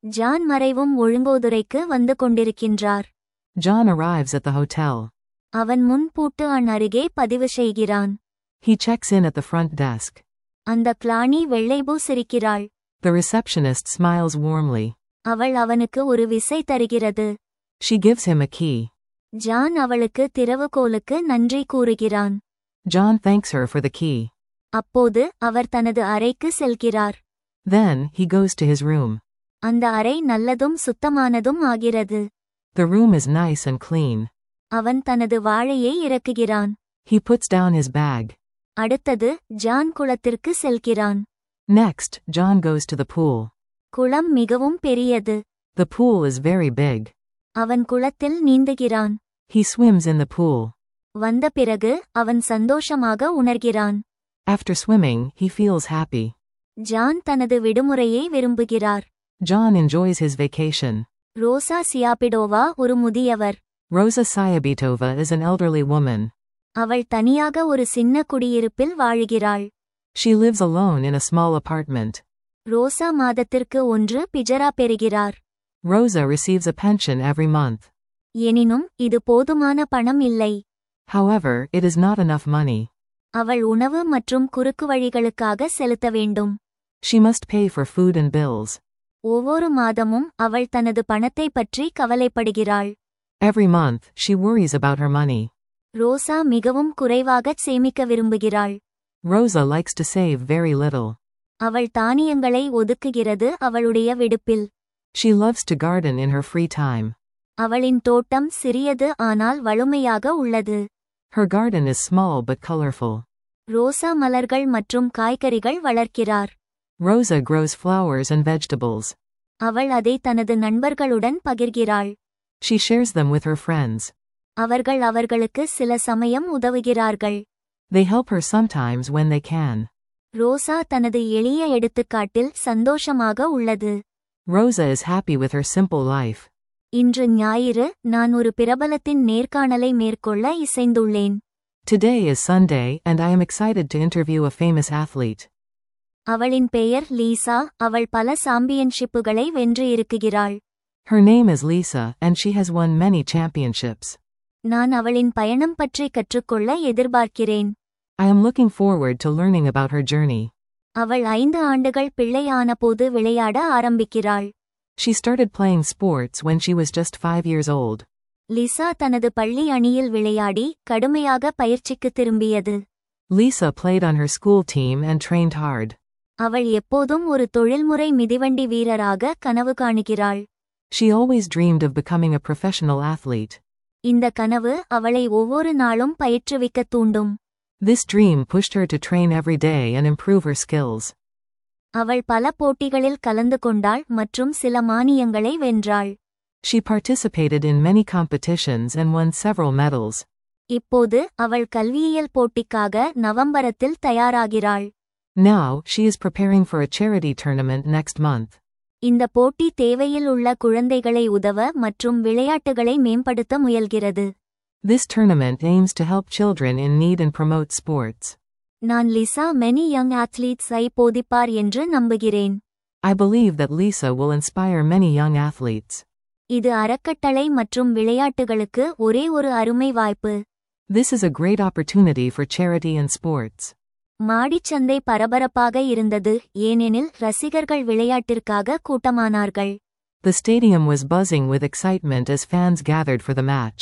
John மறைவும் ஒழுங்கோதுரைக்கு வந்து கொண்டிருக்கின்றார் John arrives at the hotel. அவன் முன் பூட்டு அண் அருகே பதிவு செய்கிறான் He checks in at the front desk. அந்த கிளானி வெள்ளைபூ சிரிக்கிறாள் The receptionist smiles warmly. அவள் அவனுக்கு ஒரு விசை தருகிறது She gives him a key. John அவளுக்கு திறவுகோலுக்கு நன்றி கூறுகிறான் John thanks her for the key. அப்போது அவர் தனது அறைக்கு செல்கிறார் Then, he goes to his room. அந்த அறை நல்லதும் சுத்தமானதும் ஆகிறது The room is nice and clean. அவன் தனது வாழையை இறக்குகிறான் He puts down his bag. அடுத்தது ஜான் குளத்திற்கு செல்கிறான் Next, John goes to the pool. குளம் மிகவும் பெரியது The pool is very big. அவன் குளத்தில் நீந்துகிறான் He swims in the pool. வந்த பிறகு அவன் சந்தோஷமாக உணர்கிறான் After swimming, he feels happy. John தனது விடுமுறையை விரும்புகிறார் John enjoys his vacation. ரோசா சியாபிடோவா ஒரு முதியவர் Rosa Sayabitova is an elderly woman. அவள் தனியாக ஒரு சின்ன குடியிருப்பில் வாழுகிறாள் She lives alone in a small apartment. ரோசா மாதத்திற்கு ஒன்று பிஜரா பெறுகிறார் Rosa receives a pension every month. எனினும் இது போதுமான பணம் இல்லை However, it is not enough money. அவள் உணவு மற்றும் குறுக்கு வழிகளுக்காக செலுத்த வேண்டும் She must pay for food and bills. ஒவ்வொரு மாதமும் அவள் தனது பணத்தை பற்றி கவலைப்படுகிறாள் Every month, she worries about her money. ரோசா மிகவும் குறைவாகச் சேமிக்க விரும்புகிறாள் Rosa likes to save very little. அவள் தானியங்களை ஒதுக்குகிறது அவளுடைய விடுப்பில் She loves to garden in her free time. அவளின் தோட்டம் சிறியது ஆனால் வலுமையாக உள்ளது Her garden is small but colorful. ரோசா மலர்கள் மற்றும் காய்கறிகள் வளர்க்கிறார் Rosa grows flowers and vegetables. அவள் அதை தனது நண்பர்களுடன் பகிர்கிறாள் She shares them with her friends. அவர்கள் அவர்களுக்கு சில சமயம் உதவுகிறார்கள் They help her sometimes when they can. ரோசா தனது எளிய எடுத்துக்காட்டில் சந்தோஷமாக உள்ளது Rosa is happy with her simple life. இன்று ஞாயிறு நான் ஒரு பிரபலத்தின் நேர்காணலை மேற்கொள்ள இசைந்துள்ளேன் Today is Sunday, and I am excited to interview a famous athlete. அவளின் பெயர் லீசா அவள் பல சாம்பியன்ஷிப்புகளை வென்று இருக்குகிறாள் Her name is Lisa, and she has won many championships. நான் அவளின் பயணம் பற்றி கற்றுக்கொள்ள எதிர்பார்க்கிறேன் I am looking forward to learning about her journey. அவள் ஐந்து ஆண்டுகள் பிள்ளையானபோது விளையாட ஆரம்பிக்கிறாள் She started playing sports when she was just five years old. Lisa தனது பள்ளி அணியில் விளையாடி கடுமையாக பயிற்சிக்கு திரும்பியது Lisa played on her school team and trained hard. அவள் எப்போதும் ஒரு தொழில்முறை மிதிவண்டி வீரராக கனவு காணுகிறாள் She always dreamed of becoming a professional athlete. இந்த கனவு அவளை ஒவ்வொரு நாளும் பயிற்றுவிக்கத் தூண்டும் This dream pushed her to train every day and improve her skills. அவள் பல போட்டிகளில் கலந்து கொண்டாள் மற்றும் சில மானியங்களை வென்றாள் She participated in many competitions and won several medals. இப்போது அவள் கல்வியியல் போட்டிக்காக நவம்பரத்தில் தயாராகிறாள் Now, she is preparing for a charity tournament next month. இந்த போட்டி தேவையில் உள்ள குழந்தைகளை உதவ மற்றும் விளையாட்டுகளை மேம்படுத்த முயல்கிறது This tournament aims to help children in need and promote sports. நான் லிசா மெனி யங் athletes ஐ போதிப்பார் என்று நம்புகிறேன் I believe that Lisa will inspire many young athletes. இது அறக்கட்டளை மற்றும் விளையாட்டுகளுக்கு ஒரே ஒரு அருமை வாய்ப்பு This is a great opportunity for charity and sports. மாடிச்சந்தை பரபரப்பாக இருந்தது ஏனெனில் ரசிகர்கள் விளையாட்டிற்காக கூட்டமானார்கள் The stadium was buzzing with excitement as fans gathered for the match.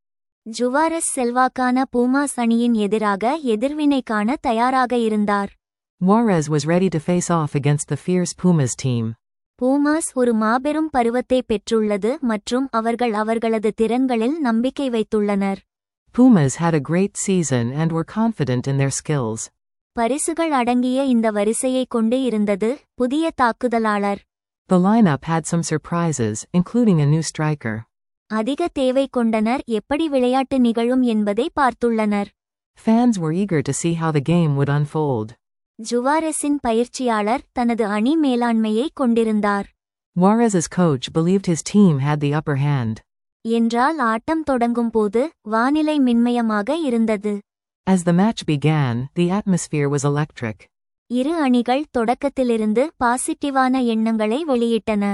ஜுவாரஸ் செல்வாக்கான பூமாஸ் அணியின் எதிராக எதிர்வினை காண தயாராக இருந்தார் Juarez was ready to face off against the fierce Pumas team. பூமாஸ் ஒரு மாபெரும் பருவத்தை பெற்றுள்ளது மற்றும் அவர்கள் அவர்களது திறன்களில் நம்பிக்கை வைத்துள்ளனர் Pumas had a great season and were confident in their skills. பரிசுகள் அடங்கிய இந்த வரிசையை கொண்டு இருந்தது புதிய தாக்குதலாளர் The lineup had some surprises, including a new striker. அதிக தேவை கொண்டனர் எப்படி விளையாட்டு நிகழும் என்பதை பார்த்துள்ளனர் Fans were eager to see how the game would unfold. ஜுவாரெஸின் பயிற்சியாளர் தனது அணி மேலாண்மையை கொண்டிருந்தார் Juarez's coach believed his team had the upper hand. என்றால் ஆட்டம் தொடங்கும் போது வானிலை மின்மயமாக இருந்தது As the match began, the atmosphere was electric. இரு அணிகள் தொடக்கத்திலிருந்து பாசிட்டிவான எண்ணங்களை வெளியிட்டன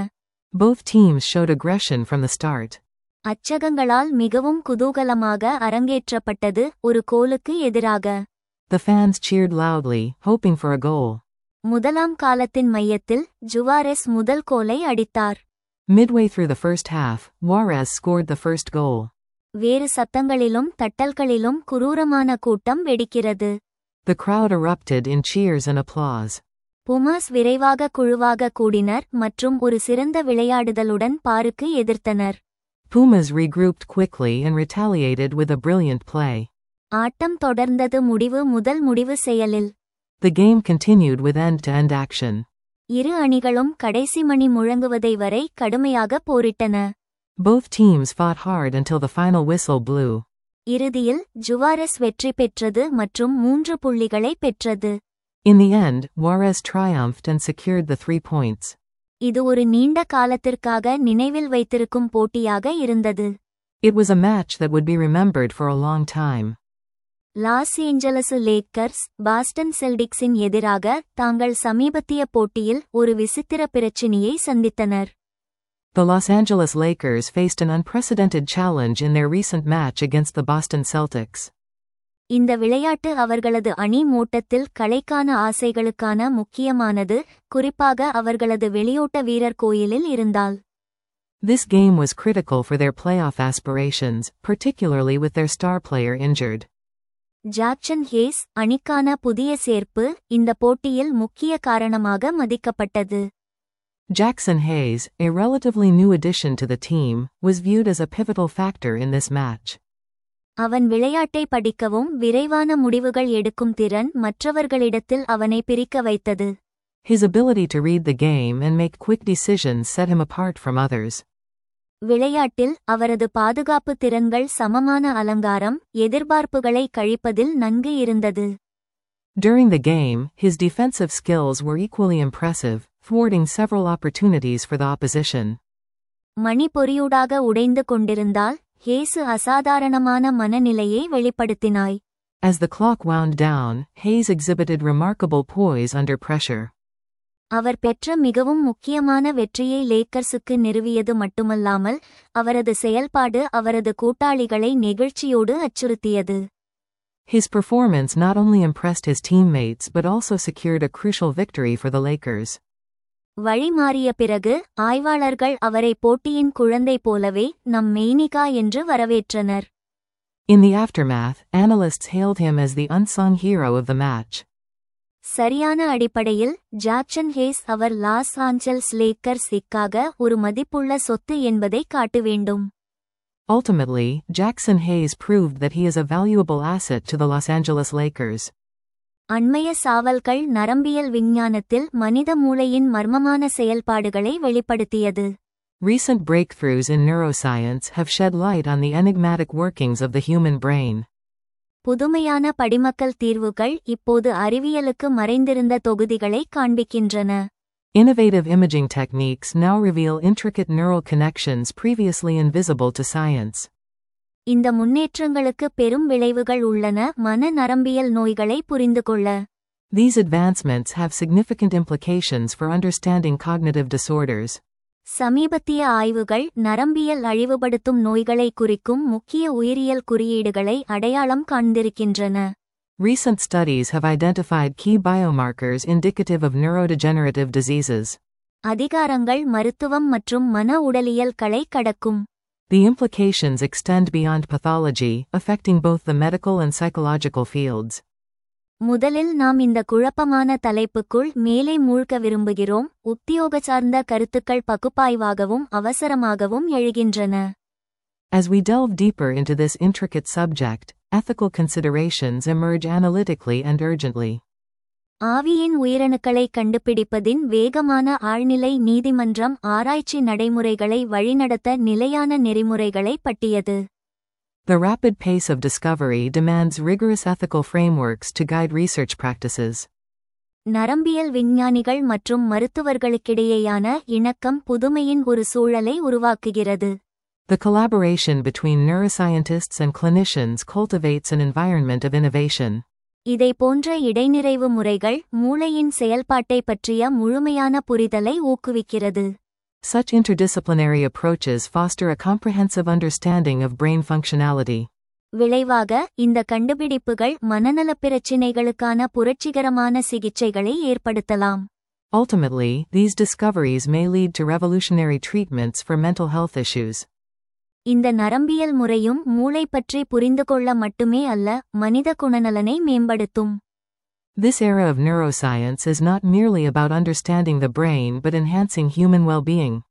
Both teams showed aggression from the start. அச்சகங்களால் மிகவும் குதூகலமாக அரங்கேற்றப்பட்டது ஒரு கோலுக்கு எதிராக The fans cheered loudly, hoping for a goal. முதலாம் காலத்தின் மையத்தில் ஜுவாரெஸ் முதல் கோலை அடித்தார் Midway through the first half, Juarez scored the first goal. வேறு சத்தங்களிலும் தட்டல்களிலும் குரூரமான கூட்டம் வெடிக்கிறது The crowd erupted in cheers and applause. புமாஸ் விரைவாக குழுவாக கூடினர் மற்றும் ஒரு சிறந்த விளையாடுதலுடன் பாருக்கு எதிர்த்தனர் Pumas regrouped quickly and retaliated with a brilliant play. ஆட்டம் தொடர்ந்தது முடிவு முதல் முடிவு செயலில் The game continued with end to end action. இரு அணிகளும் கடைசி மணி முழங்குவதை வரை கடுமையாக போரிட்டன Both teams fought hard until the final whistle blew. இறுதியில் ஜுவாரெஸ் வெற்றி பெற்றது மற்றும் மூன்று புள்ளிகளை பெற்றது In the end, Juarez triumphed and secured the three points. இது ஒரு நீண்ட காலத்திற்காக நினைவில் வைத்திருக்கும் போட்டியாக இருந்தது It was a match that would be remembered for a long time. Los Angeles Lakers Boston செல்டிக்ஸின் எதிராக தாங்கள் சமீபத்திய போட்டியில் ஒரு விசித்திர பிரச்சினையை சந்தித்தனர் The Los Angeles Lakers faced an unprecedented challenge in their recent match against the Boston Celtics. இந்த விளையாட்டு அவர்களது அணி மூட்டத்தில் களைக்கான ஆசைகளுக்கான முக்கியமானது குறிப்பாக அவர்களது வெளியோட்ட வீரர் கோயிலில் இருந்தால் This game was critical for their playoff aspirations, particularly with their star player injured. Jackson Hayes அணிக்கான புதிய சேர்ப்பு இந்த போட்டியில் முக்கிய காரணமாக மதிக்கப்பட்டது Jackson Hayes, a relatively new addition to the team, was viewed as a pivotal factor in this match. அவன் விளையாட்டை படிக்கவும் விரைவான முடிவுகள் எடுக்கும் திறன் மற்றவர்களிடத்தில் அவனை பிரிக்க வைத்தது His ability to read the game and make quick decisions set him apart from others. விளையாட்டில் அவரது பாதுகாப்பு திறன்கள் சமமான அலங்காரம் எதிர்பார்ப்புகளை கழிப்பதில் நன்கு இருந்தது During the game, his defensive skills were equally impressive, thwarting several opportunities for the opposition. மணி பொறியூடாக உடைந்து கொண்டிருந்தால் ஹேசு அசாதாரணமான மனநிலையை வெளிப்படுத்தினாய் As the clock wound down, Hayes exhibited remarkable poise under pressure. அவர் பெற்ற மிகவும் முக்கியமான வெற்றியை லேக்கர்ஸுக்கு நிறுவியது மட்டுமல்லாமல் அவரது செயல்பாடு அவரது கூட்டாளிகளை நெகிழ்ச்சியோடு அச்சுறுத்தியது His performance not only impressed his teammates but also secured a crucial victory for the Lakers. வழி மாறிய பிறகு ஆய்வாளர்கள் அவரை போட்டியின் குழந்தை போலவே நம் மெய்னிகா என்று வரவேற்றனர் In the aftermath, analysts hailed him as the unsung hero of the match. சரியான அடிப்படையில் ஜாக்சன் ஹேஸ் அவர் லாஸ் ஆஞ்சல்ஸ் லேக்கர்ஸிற்காக ஒரு மதிப்புள்ள சொத்து என்பதை காட்ட வேண்டும் Ultimately, Jackson Hayes proved that he is a valuable asset to the Los Angeles Lakers. அண்மைய சாவல்கள் நரம்பியல் விஞ்ஞானத்தில் மனித மூளையின் மர்மமான செயல்பாடுகளை வெளிப்படுத்தியது Recent breakthroughs in neuroscience have shed light on the enigmatic workings of the human brain. புதுமையான படிமக்கல் தீர்வுகள் இப்போது அறிவியலுக்கு மறைந்திருந்த தொகுதிகளை காண்பிக்கின்றன Innovative imaging techniques now reveal intricate neural connections previously invisible to science. இந்த முன்னேற்றங்களுக்கு பெரும் விளைவுகள் உள்ளன மன நரம்பியல் நோய்களை புரிந்துகொள்ள These advancements have significant implications for understanding cognitive disorders. சமீபத்திய ஆய்வுகள் நரம்பியல் அழிவுபடுத்தும் நோய்களை குறிக்கும் முக்கிய உயிரியல் குறியீடுகளை அடையாளம் காண்திருக்கின்றன Recent studies have identified key biomarkers indicative of neurodegenerative diseases. அதிகாரங்கள் மருத்துவம் மற்றும் மன உடலியல்களை கடக்கும் The implications extend beyond pathology, affecting both the medical and psychological fields. முதலில் நாம் இந்த குழப்பமான தலைப்புக்குள் மேலே மூழ்க விரும்புகிறோம் உத்தியோக சார்ந்த கருத்துக்கள் பகுப்பாய்வாகவும் அவசரமாகவும் எழுகின்றன As we delve deeper into this intricate subject, ethical considerations emerge analytically and urgently. ஆவியின் உயிரணுக்களை கண்டுபிடிப்பதின் வேகமான ஆழ்நிலை நீதிமன்றம் ஆராய்ச்சி நடைமுறைகளை வழிநடத்த நிலையான நெறிமுறைகளை பட்டியது The rapid pace of discovery demands rigorous ethical frameworks to guide research practices. நரம்பியல் விஞ்ஞானிகள் மற்றும் மருத்துவர்களுக்கிடையேயான இணக்கம் புதுமையின் ஒரு சூழலை உருவாக்குகிறது The collaboration between neuroscientists and clinicians cultivates an environment of innovation. இதை போன்ற இடைநிறைவு முறைகள் மூளையின் செயல்பாட்டை பற்றிய முழுமையான புரிதலை ஊக்குவிக்கிறது Such interdisciplinary approaches foster a comprehensive understanding of brain functionality. விளைவாக இந்த கண்டுபிடிப்புகள் மனநலப் பிரச்சினைகளுக்கான புரட்சிகரமான சிகிச்சைகளை ஏற்படுத்தலாம் Ultimately, these discoveries may lead to revolutionary treatments for mental health issues. இந்த நரம்பியல் முறையும் மூளை பற்றி புரிந்து கொள்ள மட்டுமே அல்ல மனித குணநலனை மேம்படுத்தும் This era of neuroscience is not merely about understanding the brain but enhancing human well being.